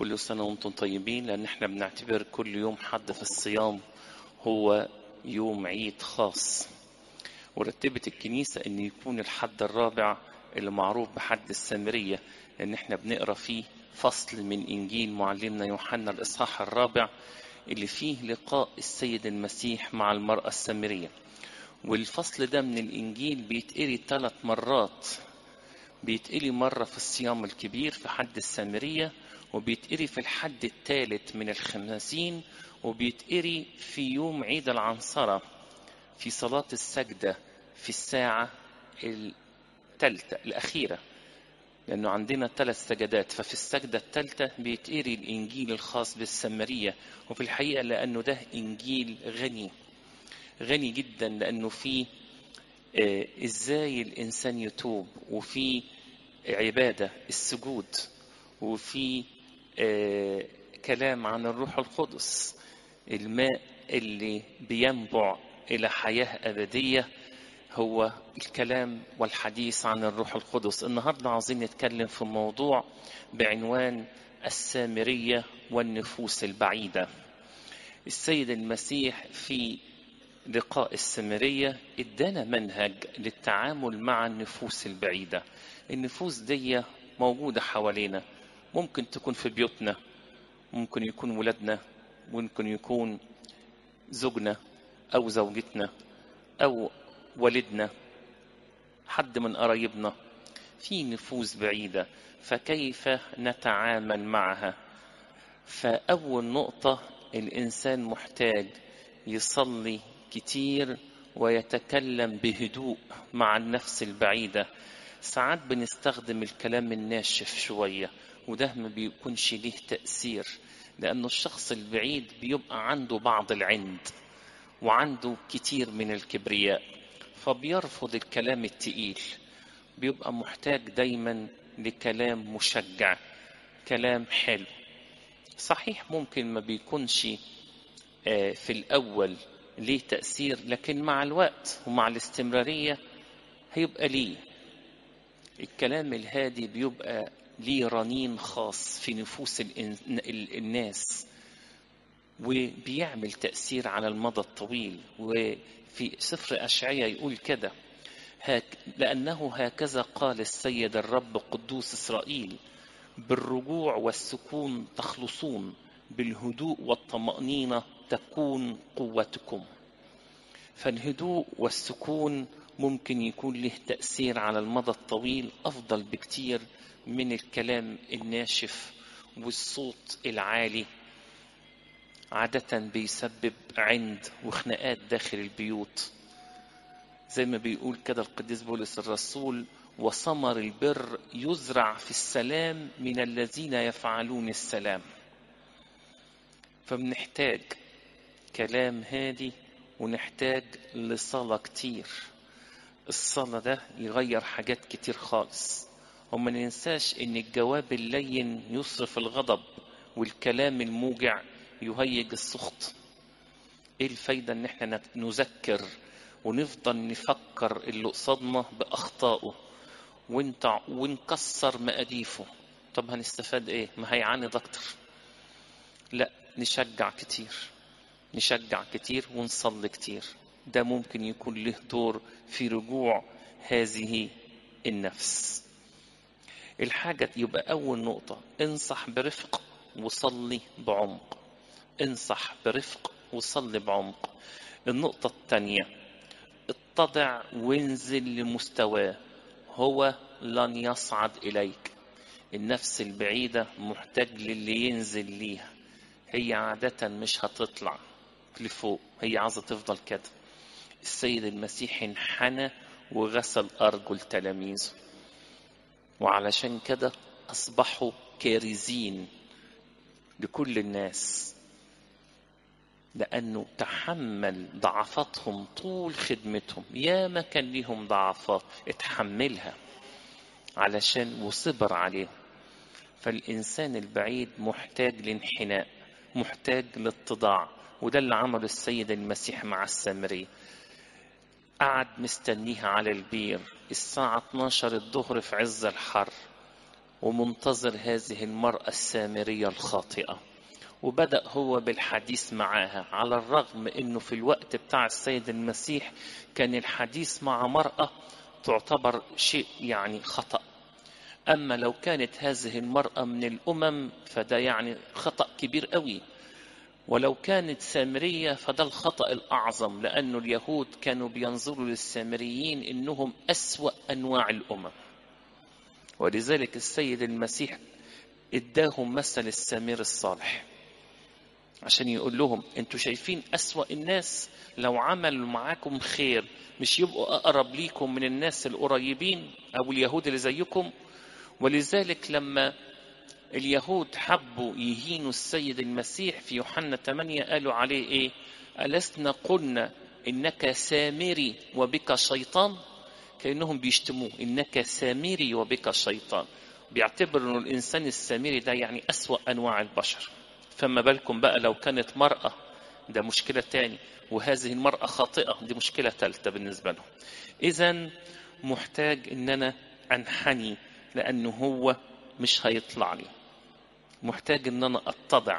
كل سنة وانتم طيبين لأن احنا بنعتبر كل يوم حد في الصيام هو يوم عيد خاص ورتبت الكنيسة أن يكون الحد الرابع اللي معروف بحد السامرية لأن احنا بنقرأ فيه فصل من إنجيل معلمنا يوحنا الإصحاح الرابع اللي فيه لقاء السيد المسيح مع المرأة السامرية والفصل ده من الإنجيل بيتقري ثلاث مرات بيتقري مرة في الصيام الكبير في حد السامرية وبيتقري في الحد الثالث من الخمسين وبيتقري في يوم عيد العنصرة في صلاة السجدة في الساعة الثالثة الأخيرة لأنه عندنا ثلاث سجدات ففي السجدة الثالثة بيتقري الإنجيل الخاص بالسامرية وفي الحقيقة لأنه ده إنجيل غني غني جدا لأنه فيه آه إزاي الإنسان يتوب وفي عبادة السجود وفي آه كلام عن الروح القدس الماء اللي بينبع إلى حياة أبدية هو الكلام والحديث عن الروح القدس النهاردة عاوزين نتكلم في موضوع بعنوان السامرية والنفوس البعيدة السيد المسيح في لقاء السامرية ادانا منهج للتعامل مع النفوس البعيدة النفوس دي موجودة حوالينا ممكن تكون في بيوتنا ممكن يكون ولادنا ممكن يكون زوجنا أو زوجتنا أو والدنا حد من قرايبنا في نفوس بعيدة فكيف نتعامل معها فأول نقطة الإنسان محتاج يصلي كتير ويتكلم بهدوء مع النفس البعيدة ساعات بنستخدم الكلام الناشف شوية وده ما بيكونش ليه تأثير لأنه الشخص البعيد بيبقى عنده بعض العند وعنده كتير من الكبرياء فبيرفض الكلام التقيل بيبقى محتاج دايما لكلام مشجع كلام حلو صحيح ممكن ما بيكونش في الأول ليه تأثير لكن مع الوقت ومع الاستمرارية هيبقى ليه الكلام الهادي بيبقى ليه رنين خاص في نفوس الناس وبيعمل تأثير على المدى الطويل وفي سفر أشعية يقول كده هك لأنه هكذا قال السيد الرب قدوس إسرائيل بالرجوع والسكون تخلصون بالهدوء والطمأنينة تكون قوتكم فالهدوء والسكون ممكن يكون له تأثير على المدى الطويل أفضل بكتير من الكلام الناشف والصوت العالي عادة بيسبب عند وخناقات داخل البيوت زي ما بيقول كده القديس بولس الرسول وثمر البر يزرع في السلام من الذين يفعلون السلام فبنحتاج كلام هادي ونحتاج لصلاة كتير الصلاة ده يغير حاجات كتير خالص وما ننساش ان الجواب اللين يصرف الغضب والكلام الموجع يهيج السخط ايه الفايدة ان احنا نذكر ونفضل نفكر اللي قصادنا باخطائه ونت ونكسر مقاديفه طب هنستفاد ايه ما هيعاند اكتر لا نشجع كتير نشجع كتير ونصلي كتير ده ممكن يكون له دور في رجوع هذه النفس الحاجة يبقى أول نقطة انصح برفق وصلي بعمق انصح برفق وصلي بعمق النقطة الثانية اتضع وانزل لمستواه هو لن يصعد إليك النفس البعيدة محتاج للي ينزل ليها هي عادة مش هتطلع لفوق هي عايزة تفضل كده السيد المسيح انحنى وغسل أرجل تلاميذه وعلشان كده أصبحوا كارزين لكل الناس لأنه تحمل ضعفاتهم طول خدمتهم يا ما كان ليهم ضعفات اتحملها علشان وصبر عليهم فالإنسان البعيد محتاج لانحناء محتاج لاتضاع وده اللي عمله السيد المسيح مع السامرية قعد مستنيها على البير الساعة 12 الظهر في عز الحر ومنتظر هذه المرأة السامرية الخاطئة وبدأ هو بالحديث معاها على الرغم انه في الوقت بتاع السيد المسيح كان الحديث مع مرأة تعتبر شيء يعني خطأ أما لو كانت هذه المرأة من الأمم فده يعني خطأ كبير قوي ولو كانت سامرية فده الخطأ الأعظم لأنه اليهود كانوا بينظروا للسامريين إنهم أسوأ أنواع الأمم ولذلك السيد المسيح اداهم مثل السامر الصالح عشان يقول لهم انتوا شايفين أسوأ الناس لو عملوا معاكم خير مش يبقوا أقرب ليكم من الناس القريبين أو اليهود اللي زيكم ولذلك لما اليهود حبوا يهينوا السيد المسيح في يوحنا 8 قالوا عليه ايه ألسنا قلنا إنك سامري وبك شيطان كأنهم بيشتموه إنك سامري وبك شيطان بيعتبر إنه الإنسان السامري ده يعني أسوأ أنواع البشر فما بالكم بقى لو كانت مرأة ده مشكلة تاني وهذه المرأة خاطئة دي مشكلة ثالثة بالنسبة لهم إذا محتاج إن أنا أنحني لأنه هو مش هيطلع لي محتاج إن أنا أتضع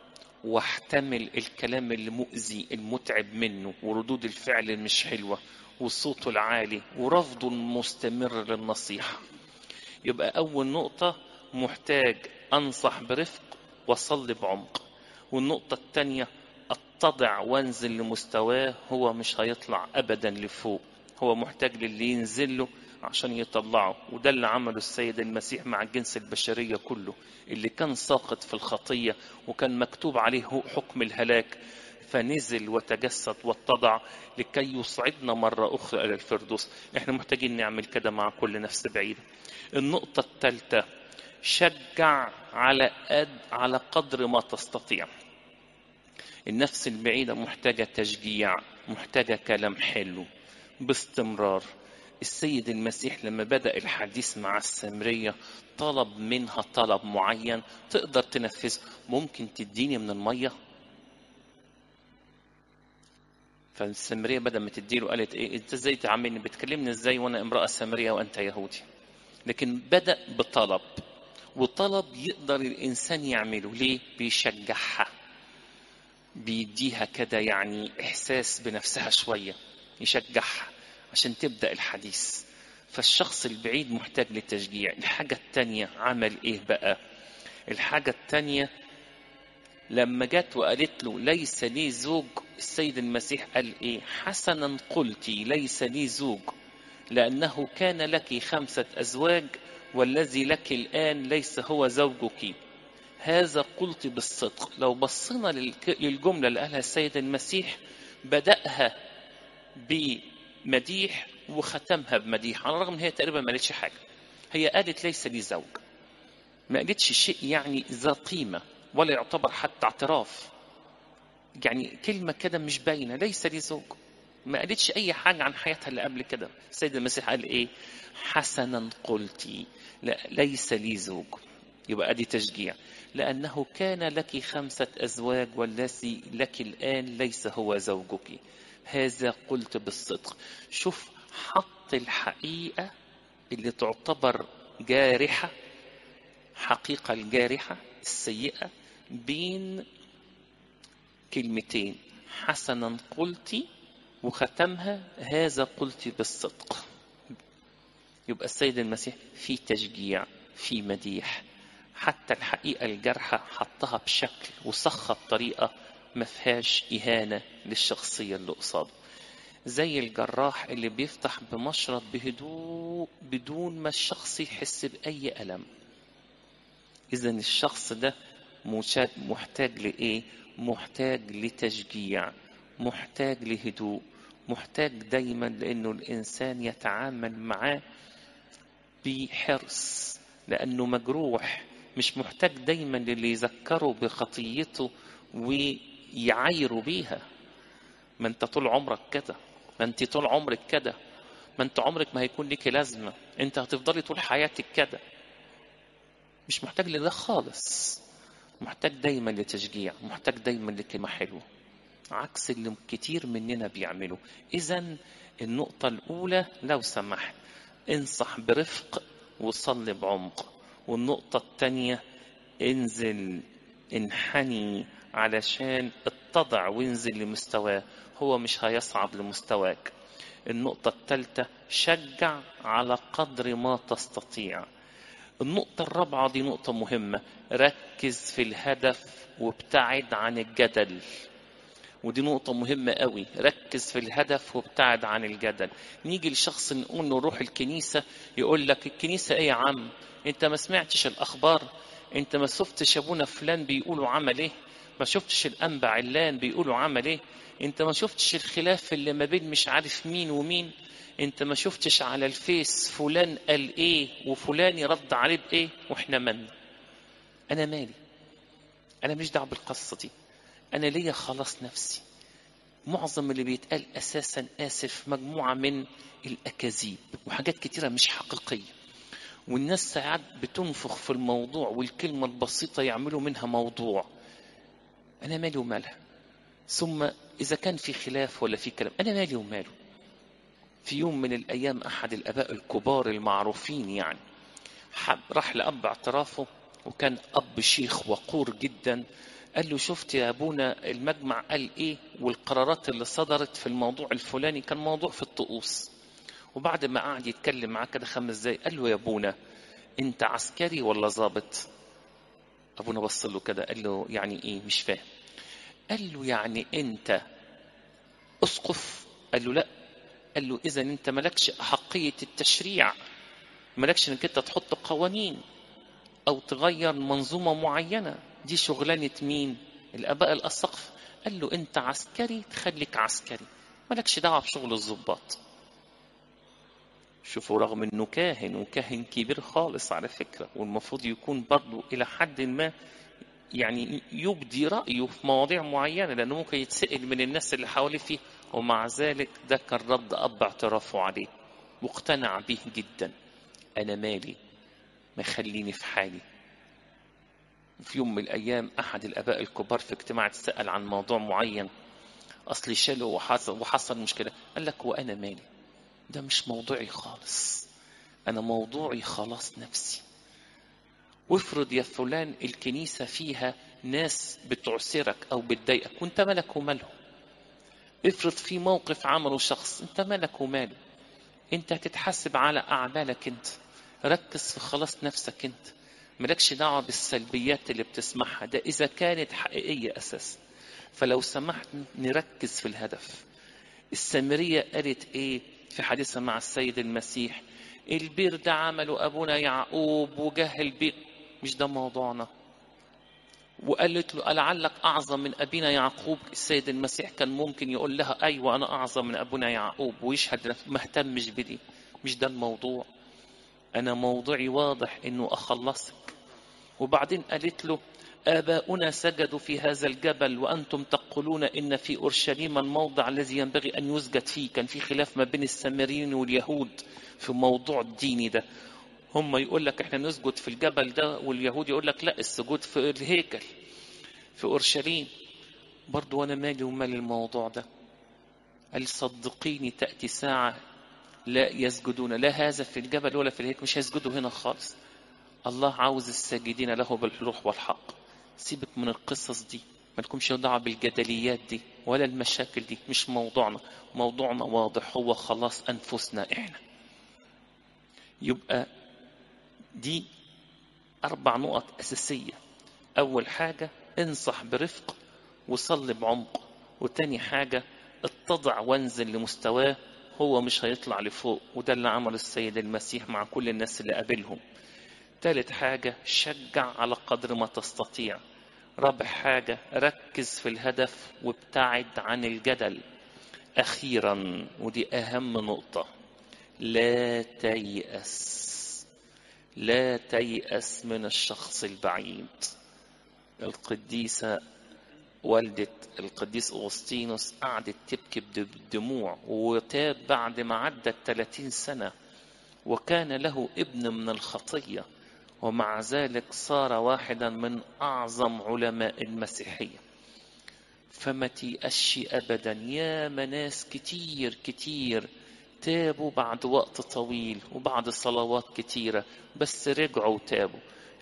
واحتمل الكلام المؤذي المتعب منه وردود الفعل المش حلوة وصوته العالي ورفضه المستمر للنصيحة يبقى أول نقطة محتاج أنصح برفق وأصلي بعمق والنقطة الثانية أتضع وأنزل لمستواه هو مش هيطلع أبدا لفوق هو محتاج للي ينزل له عشان يطلعه وده اللي عمله السيد المسيح مع الجنس البشرية كله اللي كان ساقط في الخطية وكان مكتوب عليه حكم الهلاك فنزل وتجسد واتضع لكي يصعدنا مرة أخرى إلى الفردوس احنا محتاجين نعمل كده مع كل نفس بعيدة النقطة الثالثة شجع على قد على قدر ما تستطيع النفس البعيدة محتاجة تشجيع محتاجة كلام حلو باستمرار السيد المسيح لما بدأ الحديث مع السامرية طلب منها طلب معين تقدر تنفذه ممكن تديني من المية فالسامرية بدل ما تديله قالت ايه انت ازاي تعاملني بتكلمني ازاي وانا امرأة سامرية وانت يهودي لكن بدأ بطلب وطلب يقدر الانسان يعمله ليه بيشجعها بيديها كده يعني احساس بنفسها شوية يشجعها عشان تبدأ الحديث فالشخص البعيد محتاج للتشجيع الحاجة التانية عمل ايه بقى الحاجة التانية لما جت وقالت له ليس لي زوج السيد المسيح قال ايه حسنا قلتي ليس لي زوج لأنه كان لك خمسة أزواج والذي لك الآن ليس هو زوجك هذا قلت بالصدق لو بصينا للجملة اللي قالها السيد المسيح بدأها بمديح وختمها بمديح على الرغم ان هي تقريبا ما قالتش حاجة هي قالت ليس لي زوج ما قالتش شيء يعني ذا قيمة ولا يعتبر حتى اعتراف يعني كلمة كده مش باينة ليس لي زوج ما قالتش أي حاجة عن حياتها اللي قبل كده السيد المسيح قال إيه حسنا قلتي لا ليس لي زوج يبقى أدي تشجيع لأنه كان لك خمسة أزواج والذي لك الآن ليس هو زوجك هذا قلت بالصدق شوف حط الحقيقة اللي تعتبر جارحة حقيقة الجارحة السيئة بين كلمتين حسنا قلتي وختمها هذا قلت بالصدق يبقى السيد المسيح في تشجيع في مديح حتى الحقيقة الجارحة حطها بشكل وصخها بطريقة ما فيهاش إهانة للشخصية اللي قصاده زي الجراح اللي بيفتح بمشرط بهدوء بدون ما الشخص يحس بأي ألم إذا الشخص ده محتاج لإيه؟ محتاج لتشجيع محتاج لهدوء محتاج دايما لأنه الإنسان يتعامل معاه بحرص لأنه مجروح مش محتاج دايما للي يذكره بخطيته ويعايروا بيها ما انت طول عمرك كده ما انت طول عمرك كده ما انت عمرك ما هيكون لك لازمة انت هتفضلي طول حياتك كده مش محتاج لده خالص محتاج دايما لتشجيع محتاج دايما لكلمة حلوة عكس اللي كتير مننا بيعملوا اذا النقطة الأولى لو سمحت انصح برفق وصلي بعمق والنقطة التانية انزل انحني علشان اتضع وانزل لمستواه هو مش هيصعد لمستواك النقطة الثالثة شجع على قدر ما تستطيع النقطة الرابعة دي نقطة مهمة ركز في الهدف وابتعد عن الجدل ودي نقطة مهمة قوي ركز في الهدف وابتعد عن الجدل نيجي لشخص نقول له روح الكنيسة يقول لك الكنيسة ايه يا عم انت ما سمعتش الاخبار انت ما شفتش ابونا فلان بيقولوا عمل ايه ما شفتش الانبا علان بيقولوا عمل ايه انت ما شفتش الخلاف اللي ما بين مش عارف مين ومين انت ما شفتش على الفيس فلان قال ايه وفلان يرد عليه بايه واحنا من انا مالي انا مش دعوه بالقصه دي انا ليا خلاص نفسي معظم اللي بيتقال اساسا اسف مجموعه من الاكاذيب وحاجات كتيره مش حقيقيه والناس ساعات بتنفخ في الموضوع والكلمه البسيطه يعملوا منها موضوع انا مالي ومالها ثم اذا كان في خلاف ولا في كلام انا مالي وماله في يوم من الايام احد الاباء الكبار المعروفين يعني حب راح لاب اعترافه وكان اب شيخ وقور جدا قال له شفت يا ابونا المجمع قال ايه والقرارات اللي صدرت في الموضوع الفلاني كان موضوع في الطقوس وبعد ما قعد يتكلم معاه كده خمس دقايق قال له يا ابونا انت عسكري ولا ظابط ابونا بص له كده قال له يعني ايه مش فاهم قال له يعني انت اسقف قال له لا قال له اذا انت مالكش احقيه التشريع مالكش انك انت تحط قوانين او تغير منظومه معينه دي شغلانه مين الاباء الاسقف قال له انت عسكري تخليك عسكري مالكش دعوه بشغل الضباط شوفوا رغم انه كاهن وكاهن كبير خالص على فكره والمفروض يكون برضه الى حد ما يعني يبدي رايه في مواضيع معينه لانه ممكن يتسال من الناس اللي حواليه فيه ومع ذلك ده كان رد اب اعترافه عليه مقتنع به جدا انا مالي ما يخليني في حالي في يوم من الايام احد الاباء الكبار في اجتماع اتسال عن موضوع معين اصلي شاله وحصل وحصل مشكله قال لك وانا مالي ده مش موضوعي خالص انا موضوعي خلاص نفسي وافرض يا فلان الكنيسة فيها ناس بتعسرك أو بتضايقك وانت مالك ومالهم افرض في موقف عمله شخص انت مالك وماله انت هتتحاسب على أعمالك انت ركز في خلاص نفسك انت مالكش دعوة بالسلبيات اللي بتسمعها ده إذا كانت حقيقية أساسا فلو سمحت نركز في الهدف السامرية قالت ايه في حديثها مع السيد المسيح البير ده عمله أبونا يعقوب وجه البير مش ده موضوعنا وقالت له لعلك أعظم من أبينا يعقوب السيد المسيح كان ممكن يقول لها أيوة أنا أعظم من أبونا يعقوب ويشهد ما اهتمش بدي مش ده الموضوع أنا موضوعي واضح إنه أخلصك وبعدين قالت له آباؤنا سجدوا في هذا الجبل وأنتم تقولون إن في أورشليم الموضع الذي ينبغي أن يسجد فيه كان في خلاف ما بين السامريين واليهود في موضوع الديني ده هم يقول لك احنا نسجد في الجبل ده واليهود يقول لك لا السجود في الهيكل في اورشليم برضو وانا مالي ومال الموضوع ده قال صدقيني تاتي ساعه لا يسجدون لا هذا في الجبل ولا في الهيكل مش هيسجدوا هنا خالص الله عاوز الساجدين له بالروح والحق سيبك من القصص دي ما لكمش دعوه بالجدليات دي ولا المشاكل دي مش موضوعنا موضوعنا واضح هو خلاص انفسنا احنا يبقى دي أربع نقط أساسية أول حاجة انصح برفق وصلي بعمق وتاني حاجة اتضع وانزل لمستواه هو مش هيطلع لفوق وده اللي عمله السيد المسيح مع كل الناس اللي قابلهم تالت حاجة شجع على قدر ما تستطيع رابع حاجة ركز في الهدف وابتعد عن الجدل أخيرا ودي أهم نقطة لا تيأس لا تيأس من الشخص البعيد القديسة والدة القديس أغسطينوس قعدت تبكي بالدموع وتاب بعد ما عدت 30 سنة وكان له ابن من الخطية ومع ذلك صار واحدا من أعظم علماء المسيحية فما تيأسش أبدا يا ناس كتير كتير تابوا بعد وقت طويل وبعد صلوات كتيرة بس رجعوا وتابوا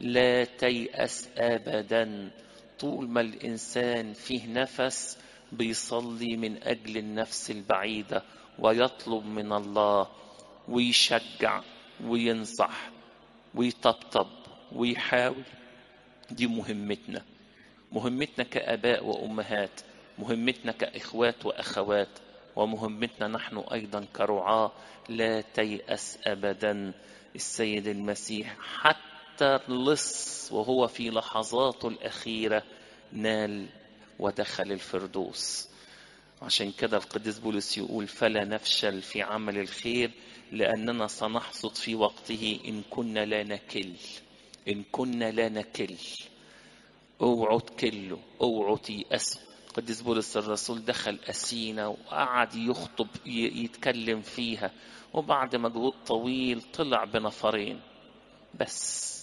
لا تيأس أبدا طول ما الإنسان فيه نفس بيصلي من أجل النفس البعيدة ويطلب من الله ويشجع وينصح ويطبطب ويحاول دي مهمتنا مهمتنا كآباء وأمهات مهمتنا كإخوات وأخوات ومهمتنا نحن أيضا كرعاة لا تيأس أبدا السيد المسيح حتى اللص وهو في لحظاته الأخيرة نال ودخل الفردوس عشان كده القديس بولس يقول فلا نفشل في عمل الخير لأننا سنحصد في وقته إن كنا لا نكل إن كنا لا نكل اوعوا تكلوا اوعوا تيأسوا القديس بولس الرسول دخل أسينا وقعد يخطب يتكلم فيها وبعد مجهود طويل طلع بنفرين بس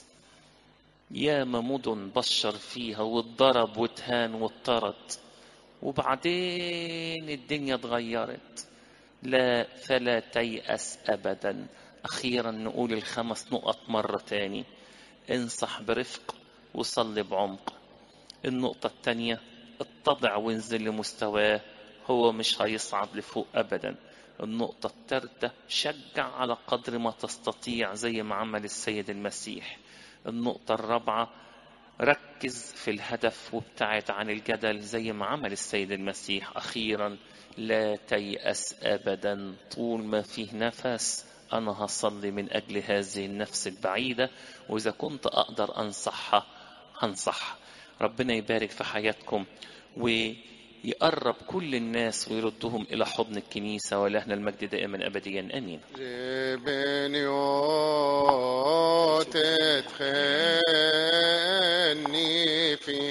يا مدن بشر فيها واتضرب واتهان واتطرد وبعدين الدنيا اتغيرت لا فلا تيأس أبدا أخيرا نقول الخمس نقط مرة تاني انصح برفق وصلي بعمق النقطة التانية اتضع وانزل لمستواه هو مش هيصعد لفوق أبدا النقطة الثالثة شجع على قدر ما تستطيع زي ما عمل السيد المسيح النقطة الرابعة ركز في الهدف وابتعد عن الجدل زي ما عمل السيد المسيح أخيرا لا تيأس أبدا طول ما فيه نفس أنا هصلي من أجل هذه النفس البعيدة وإذا كنت أقدر أنصحها هنصحها ربنا يبارك في حياتكم ويقرب كل الناس ويردهم إلى حضن الكنيسة ولهنا المجد دائما أبديا أمين جبنيوت تتخني في